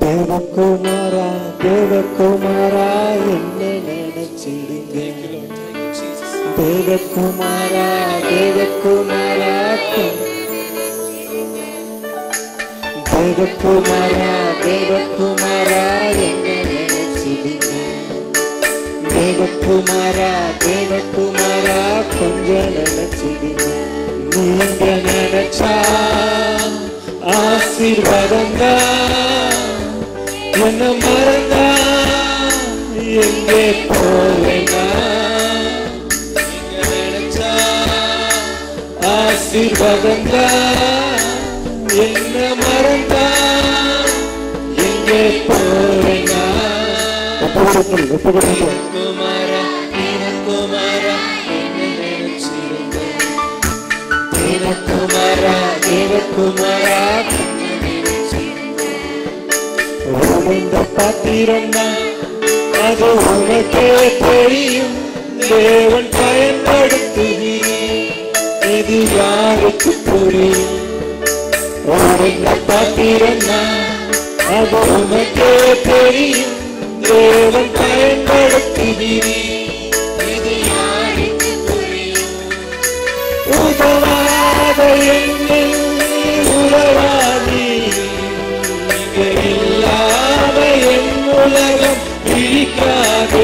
தேவகுமாரா தேவகுமாரா என்ன நினைச்சிடுங்க தேவகுமாரா தேவகுமாரா தேவகுமாரா தேவகுமாரா என்ன நினைச்சிடுங்க தேவகுமாரா தேவகுமாரா கொஞ்சம் நினைச்சிடுங்க நீங்க நினைச்சா ஆசீர்வாதம் என்ன மறந்தா எங்கே போவேனா நீங்க நினைச்சா ஆசீர்வாதம் என்ன மறந்தா எங்கே போவேனா குமாரா குமாரா என்ன நினைச்சிருந்த தேவகுமாரா தேவகுமாரா உடைந்த பாத்திரம் அது உனக்கே தெரியும் தேவன் பயன்படுத்துகிறேன் இது யாருக்கு புரியும் உடைந்த பாத்திரம் அது உனக்கே தெரியும் தேவன் பயன்படுத்துகிறேன் இது யாருக்கு புரியும் உதவாத எண்ணில் உறவாதி நீங்க இல்லாம என் உலகம் பிடிக்காதே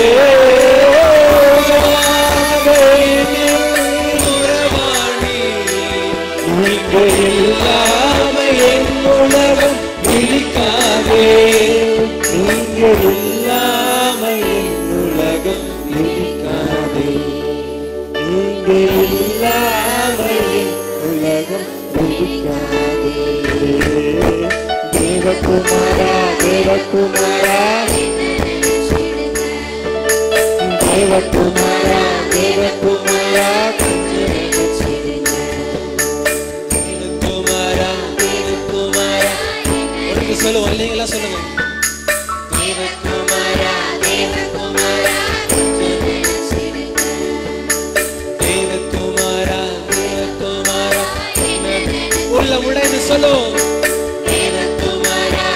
உதவாத எண்ணில் உறவாடி நீங்க இல்லாம என் உலகம் பிடிக்காதே நீங்க இல்லாம என் உலகம் பிடிக்காதே நீங்க இல்லாம என் உலகம் பிடிக்காதே தேவகுமாரா தேவகுமாரா தேவகுமாரா தேவகுமாரா கொஞ்சம் நினைச்சிடுங்க. தேவகுமாரா தேவகுமாரா உனக்கு சொல்லுவோம் இல்லைங்களா சொல்லுங்க தேவகுமாரா தேவகுமாரா கொஞ்சம் நினைச்சிடுங்க. தேவகுமாரா தேவகுமாரா உள்ள உடைந்து சொல்லுவோம் தேவகுமாரா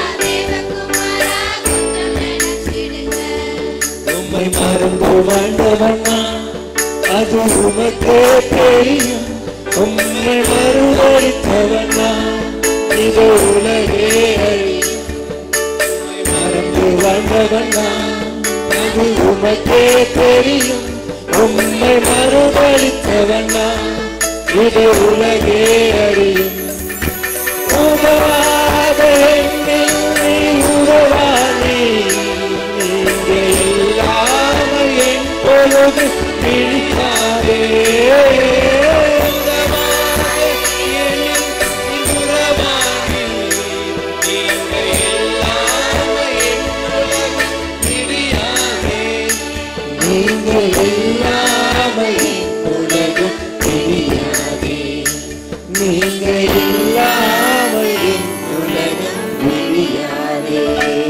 உம்மை மறந்து வாழ்ந்தவனா அது உமக்கே தெரியும் உம்மை மறுதளித்தவனா இது உலகே அறியும். உம்மை மறந்து வாழ்ந்தவனா அது உமக்கே தெரியும் உம்மை மறுதளித்தவனா இது உலகே அறியும் உதவாத எண்ணில் நீ உதவாதே. நீங்க இல்லாம என் பொழுது பிடிக்காதே. உதவாத எண்ணில் நீ உதவாதே. நீங்க இல்லாம என் பொழுது பிடியாதே. நீங்க இல்லாம என் உலகம் பிடியாதே நீங்க இல்லாம என் உலகம் விழியாதே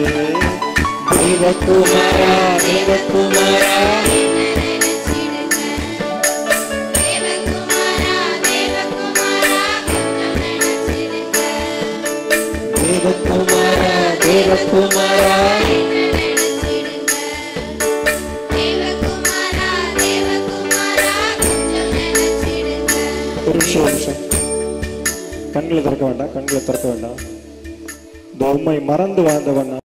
தேவகுமாரா தேவகுமாரா தேவகுமாரா தேவகுமாரா ஒரு நிமிஷம் ஒரு நிமிஷம் கண்களை திறக்க வேண்டாம் கண்களை திறக்க வேண்டாம் இந்த உண்மை மறந்து வாழ்ந்தவன்